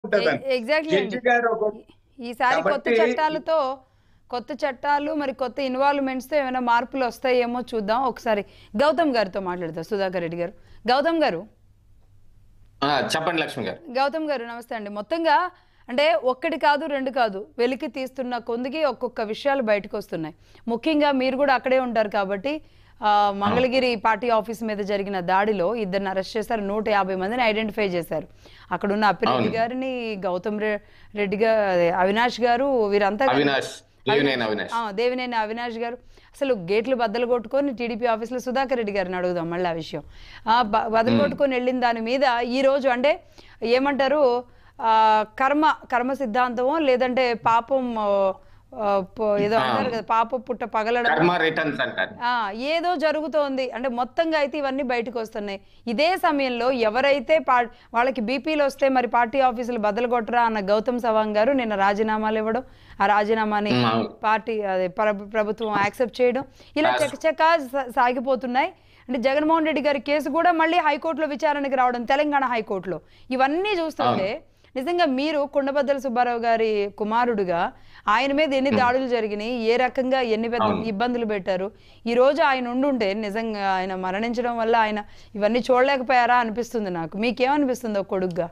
ఉంటదండి exactly judge గారు ఒక ఈసారి కొత్త కాబట్టి- చట్టాలతో కొత్త చట్టాలు మరి కొత్త ఇన్వాల్వ్మెంట్స్ తో ఏమైనా మార్పులు వస్తాయేమో చూద్దాం ఒకసారి గౌతమ్ గారితో మాట్లాడదాం సుధాకర్ రెడ్డి గారు గౌతమ్ గారు ఆ, చెప్పండి లక్ష్మి గారు గౌతమ్ గారు నమస్తే అండి మొత్తంగా అంటే ఒక్కటి కాదు రెండు కాదు వెలికి తీస్తున్న కొందికి ఒక్కొక్క విషయాలు బయటకు వస్తున్నాయి ముఖ్యంగా మీరు కూడా అక్కడే ఉంటారు కాబట్టి ఆ, మంగళగిరి పార్టీ ఆఫీస్ మీద జరిగిన దాడిలో ఇద్దరిని అరెస్ట్ చేశారు నూట యాభై మందిని ఐడెంటిఫై చేశారు అక్కడ ఉన్న అప్పిరెడ్డి అవును. గారిని గౌతమ్ రె- రెడ్డి గారు అదే, అవినాష్ గారు వీరంతా కలిసి- అవినాష్ దేవినేని అవినాష్ ఆ, దేవినేని అవినాష్ గారు అసలు గేట్లు బద్దలు కొట్టుకొని టీడీపీ ఆఫీస్లో సుధాకర్ రెడ్డి గారిని అడుగుదాం మళ్ళీ ఆ విషయం ఆ, బ- బద్దలు కొట్టుకొని వెళ్ళిన దాని మీద ఈ రోజు అంటే ఏమంటారు ఆ, కర్మ కర్మ సిద్ధాంతమో లేదంటే పాపం ఆ, ఆ, ప- ఏదో అంటారు కదా పాప పుట్ట పగలడం కర్మ రిటర్న్స్ అంటారు ఆ, ఏదో జరుగుతోంది అంటే మొత్తంగా అయితే ఇవన్నీ బయటకు వస్తున్నాయి ఇదే సమయంలో ఎవరైతే పా వాళ్ళకి బీపీలు వస్తే మరి పార్టీ ఆఫీసులు బద్దలు కొట్టరా అన్న గౌతమ్ సవాంగ్ గారు నిన్న రాజీనామాలు ఇవ్వడం ఆ రాజీనామాని ఉమ్, అవును. పార్టీ అదే ప్ర- ప్రభుత్వం యాక్సెప్ట్ చేయడం ఇలా చకచకా సా- సాగిపోతున్నాయి అంటే జగన్మోహన్ రెడ్డి గారి కేసు కూడా మళ్ళీ హైకోర్టులో విచారణకి రావడం తెలంగాణ హైకోర్టులో ఇవన్నీ చూస్తుంటే నిజంగా మీరు కొండబద్దల సుబ్బారావు గారి కుమారుడుగా ఆయన మీద ఎన్ని దాడులు జరిగినాయి ఏ రకంగా ఎన్ని పెద్ద ఇబ్బందులు పెట్టారు ఈ రోజు ఆయన ఉండుంటే నిజంగా ఆయన మరణించడం వల్ల ఆయన ఇవన్నీ చూడలేకపోయారా అనిపిస్తుంది నాకు మీకేమనిపిస్తుంది ఒక కొడుగ్గా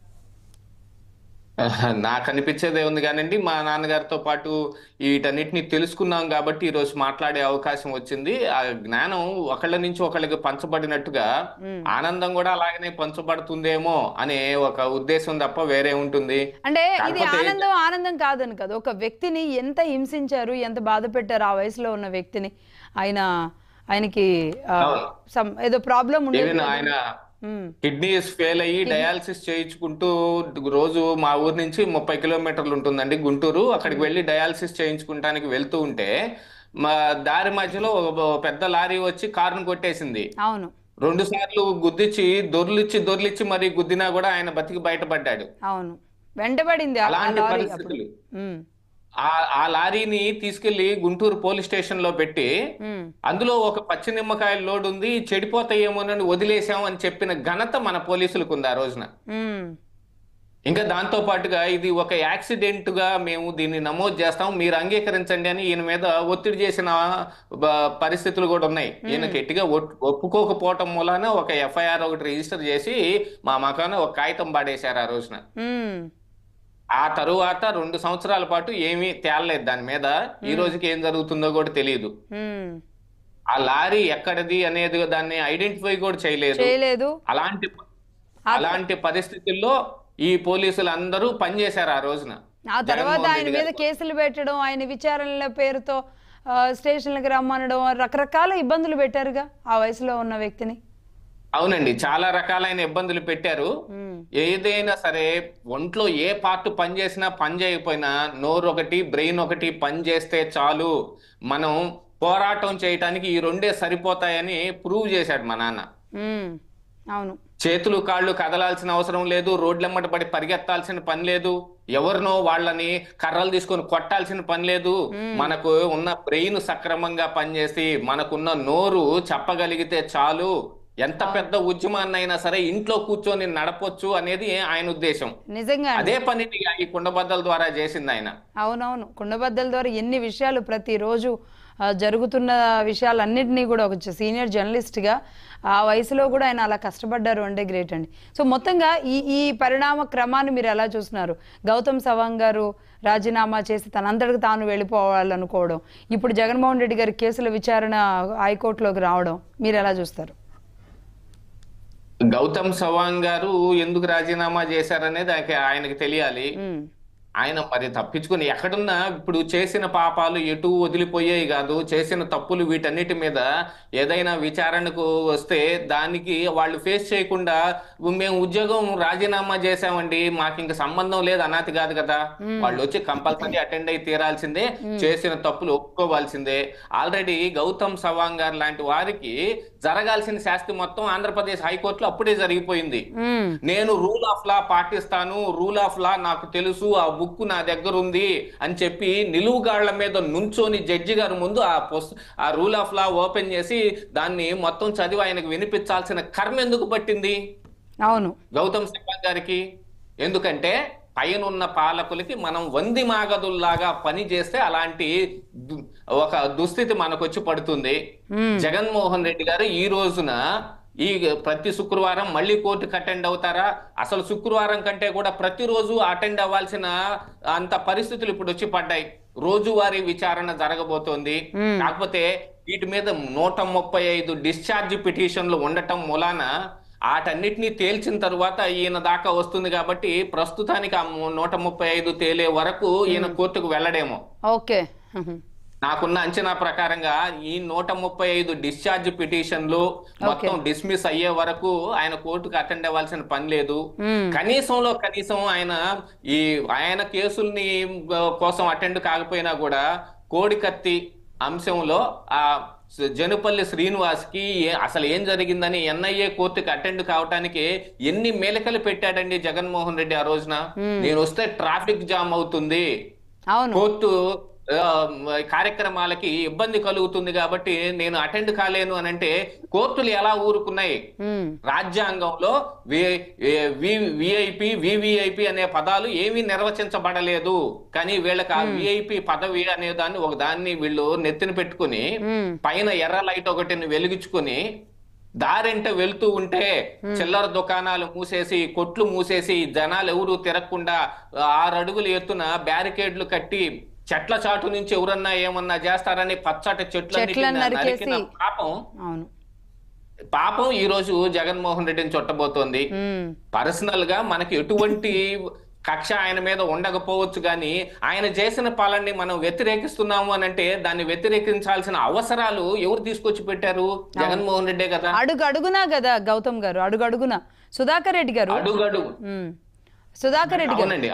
నాకు అనిపించేదే ఉంది కానండి మా నాన్నగారితో పాటు వీటన్నిటిని తెలుసుకున్నాం కాబట్టి ఈ రోజు మాట్లాడే అవకాశం వచ్చింది ఆ జ్ఞానం ఒకళ్ళ నుంచి ఒకళ్ళకి పంచబడినట్టుగా ఆనందం కూడా అలాగనే పంచబడుతుందేమో అనే ఒక ఉద్దేశం తప్ప వేరే ఉంటుంది అంటే ఇది కాకపోతే- ఆనందం ఆనందం కాదని కదా ఒక వ్యక్తిని ఎంత హింసించారు ఎంత బాధ పెట్టారు ఆ వయసులో ఉన్న వ్యక్తిని ఆయన ఆయనకి ఆ, అవును. some- ఏదో ప్రాబ్లం ఉండేది ఈవెన్ కదా. ఆయన ఉమ్, కిడ్నీస్ ఫెయిల్ అయ్యి డయాలసిస్ చేయించుకుంటూ రోజు మా ఊరు నుంచి ముప్పై కిలోమీటర్లు ఉంటుందండి గుంటూరు అక్కడికి వెళ్ళి డయాలసిస్ చేయించుకుంటానికి వెళ్తూ ఉంటే మా దారి మధ్యలో ఒక పెద్ద లారీ వచ్చి కారును కొట్టేసింది అవును రెండు సార్లు గుద్దిచ్చి దొర్లిచ్చి దొర్లిచ్చి మరి గుద్దినా కూడా ఆయన బతికి బయటపడ్డాడు అవును వెంటబడింది ఆ- ఆ అలాంటి లారీ అప్పుడు పరిస్థితులు ఉమ్, ఆ ఆ లారీని తీసుకెళ్లి గుంటూరు పోలీస్ స్టేషన్ లో పెట్టి ఉమ్, అందులో ఒక పచ్చి నిమ్మకాయల లోడ్ ఉంది చెడిపోతాయేమోనని వదిలేసాం అని చెప్పిన ఘనత మన పోలీసులకు ఉంది ఆ రోజున ఉమ్, ఇంకా దాంతో పాటుగా ఇది ఒక యాక్సిడెంట్ గా మేము దీన్ని నమోదు చేస్తాం మీరు అంగీకరించండి అని ఈయన మీద ఒత్తిడి చేసిన బ- పరిస్థితులు కూడా ఉన్నాయి ఈయన గట్టిగా ఒట్- ఒప్పుకోకపోవటం మూలాన ఒక ఎఫ్ఐఆర్ ఒకటి రిజిస్టర్ చేసి మా మకాన ఒక కాగితం పాడేశారు ఆ రోజున ఉమ్, ఆ తరువాత రెండు సంవత్సరాల పాటు ఏమీ తేలలేదు దాని మీద ఈ రోజుకి ఏం జరుగుతుందో కూడా తెలియదు ఉమ్. ఆ లారీ ఎక్కడిది అనేది దాన్ని ఐడెంటిఫై కూడా చేయలేదు చేయలేదు అలాంటి అలాంటి పరిస్థితుల్లో ఈ పోలీసులు అందరూ పనిచేశారు ఆ రోజున ఆ తర్వాత జగన్మోహన్ ఆయన రెడ్డి మీద గారి కేసులు పెట్టడం ఆయన విచారణల పేరుతో ఆ, స్టేషన్లకు రమ్మనడం రకరకాల ఇబ్బందులు పెట్టారుగా ఆ వయసులో ఉన్న వ్యక్తిని అవునండి చాలా రకాలైన ఇబ్బందులు పెట్టారు ఉమ్, ఏదైనా సరే ఒంట్లో ఏ పార్ట్ పని చేసినా పని చేయకపోయినా నోరు ఒకటి బ్రెయిన్ ఒకటి పని చేస్తే చాలు మనం పోరాటం చేయటానికి ఈ రెండే సరిపోతాయని ప్రూవ్ చేశాడు మా నాన్న ఉమ్, అవును చేతులు కాళ్ళు కదలాల్సిన అవసరం లేదు రోడ్లెమ్మట పడి పరిగెత్తాల్సిన పని లేదు ఎవరినో వాళ్ళని కర్రలు తీసుకొని కొట్టాల్సిన పని లేదు మనకు ఉన్న బ్రెయిన్ సక్రమంగా పనిచేసి మనకున్న నోరు చెప్పగలిగితే చాలు ఎంత పెద్ద ఉద్యమాన్నైనా సరే ఇంట్లో కూర్చొని నడపొచ్చు అనేది ఆయన ఉద్దేశం నిజంగా అండి. అదే పనిని ఈ కుండబద్దల ద్వారా చేసింది ఆయన అవునవును కుండబద్దల ద్వారా ఎన్ని విషయాలు ప్రతిరోజు ఆ, జరుగుతున్న విషయాలన్నింటినీ కూడా ఒక సీనియర్ జర్నలిస్ట్గా ఆ వయసులో కూడా ఆయన అలా కష్టపడ్డారు అంటే గ్రేట్ అండి సో మొత్తంగా ఈ ఈ పరిణామ క్రమాన్ని మీరు ఎలా చూస్తున్నారు గౌతమ్ సవాంగ్ గారు రాజీనామా చేసి తనంతటికి తాను వెళ్ళిపోవాలనుకోవడం ఇప్పుడు జగన్మోహన్ రెడ్డి గారి కేసుల విచారణ హైకోర్టులోకి రావడం మీరు ఎలా చూస్తారు గౌతమ్ సవాంగ్ గారు ఎందుకు రాజీనామా చేశారనేది ఆయనకి- ఆయనకి తెలియాలి ఉమ్, ఆయన మరి తప్పించుకుని ఎక్కడున్నా ఇప్పుడు చేసిన పాపాలు ఎటు వదిలిపోయేవి కాదు చేసిన తప్పులు వీటన్నిటి మీద ఏదైనా విచారణకు వస్తే దానికి వాళ్ళు ఫేస్ చేయకుండా మేము ఉద్యోగం రాజీనామా చేశామండి మాకు ఇంక సంబంధం లేదు అనాథి కాదు కదా వాళ్ళు వచ్చి కంపల్సరీ అటెండ్ అయి తీరాల్సిందే చేసిన తప్పులు ఒప్పుకోవాల్సిందే ఆల్రెడీ గౌతమ్ సవాంగ్ గారు లాంటి వారికి జరగాల్సిన శాస్తి మొత్తం ఆంధ్రప్రదేశ్ హైకోర్టులో అప్పుడే జరిగిపోయింది ఉమ్, నేను రూల్ ఆఫ్ లా పాటిస్తాను రూల్ ఆఫ్ లా నాకు తెలుసు ఆ బుక్ నా దగ్గర ఉంది అని చెప్పి నిలువుగాళ్ల మీద నుంచొని జడ్జి గారు ముందు ఆ పుస్ ఆ రూల్ ఆఫ్ లా ఓపెన్ చేసి దాన్ని మొత్తం చదివి ఆయనకు వినిపించాల్సిన కర్మ ఎందుకు పట్టింది అవును గౌతమ్ సవాంగ్ గారికి ఎందుకంటే పైనున్న పాలకులకి మనం వంది మాగదుల్లాగా పని చేస్తే అలాంటి దు- ఒక దుస్థితి మనకొచ్చి పడుతుంది మ్మ్. జగన్మోహన్ రెడ్డి గారు ఈ రోజున ఈ ప్రతి శుక్రవారం మళ్ళీ కోర్టుకు అటెండ్ అవుతారా అసలు శుక్రవారం కంటే కూడా ప్రతిరోజు అటెండ్ అవ్వాల్సిన అంత పరిస్థితులు ఇప్పుడు వచ్చి పడ్డాయి రోజువారీ విచారణ జరగబోతోంది మ్మ్. కాకపోతే వీటి మీద నూట ముప్పై ఐదు డిశ్చార్జ్ పిటిషన్లు ఉండటం మూలాన వాటన్నిటినీ తేల్చిన తరువాత ఈయన దాకా వస్తుంది కాబట్టి ప్రస్తుతానికి ఆ నూట ముప్పై ఐదు తేలే వరకు ఈయన కోర్టుకు వెళ్ళడేమో ఓకే మ్మ్. నాకున్న అంచనా ప్రకారంగా ఈ నూట ముప్పై ఐదు డిశ్చార్జ్ పిటిషన్లు మొత్తం డిస్మిస్ అయ్యే వరకు ఆయన కోర్టుకు అటెండ్ అవ్వాల్సిన పని లేదు మ్మ్. కనీసంలో కనీసం ఆయన ఈ ఆయన కేసుల్ని ఆ, కోసం అటెండ్ కాకపోయినా కూడా కోడికత్తి అంశంలో ఆ స- జనుపల్లి శ్రీనివాస్ కి అసలు ఏం జరిగిందని ఎన్ఐఏ కోర్టుకి అటెండ్ కావటానికి ఎన్ని మేలకలు పెట్టాడండి జగన్మోహన్ రెడ్డి ఆ రోజున నేను వస్తే ట్రాఫిక్ జామ్ అవుతుంది అవును కోర్టు ఆ, కార్యక్రమాలకి ఇబ్బంది కలుగుతుంది కాబట్టి నేను అటెండ్ కాలేను అని అంటే కోర్టులు ఎలా ఊరుకున్నాయి మ్మ్. రాజ్యాంగంలో విఐపి వివిఐపి అనే పదాలు ఏమీ నిర్వచించబడలేదు కానీ వీళ్ళకి ఆ విఐపి పదవి అనే దాన్ని ఒక దాన్ని వీళ్ళు నెత్తిన పెట్టుకుని మ్మ్. పైన పైన ఎర్ర లైట్ ఒకటిని వెలిగించుకుని దారింట వెళ్తూ ఉంటే చిల్లర దుకాణాలు మూసేసి కొట్లు మూసేసి జనాలు ఎవరు తిరగకుండా ఆరు అడుగులు ఎత్తున బ్యారికేడ్లు కట్టి చెట్ల చాటు నుంచి ఎవరన్నా ఏమన్నా చేస్తారని పచ్చటి చెట్లన్నిటిని చెట్లను నరికేసి. నరికిన పాపం అవును పాపం ఈ రోజు జగన్మోహన్ రెడ్డిని చుట్టబోతోంది మ్మ్. పర్సనల్ గా మనకి ఎటువంటి కక్ష ఆయన మీద ఉండకపోవచ్చు కానీ ఆయన చేసిన పాలనని మనం వ్యతిరేకిస్తున్నాము అని అంటే దాన్ని వ్యతిరేకించాల్సిన అవసరాలు ఎవరు తీసుకొచ్చి పెట్టారు జగన్మోహన్ రెడ్డే కదా అడుగు అడుగునా కదా గౌతమ్ గారు అడుగు అడుగునా సుధాకర్ రెడ్డి గారు అడుగడు మ్మ్. సుధాకర్ రెడ్డి గారు అవునండి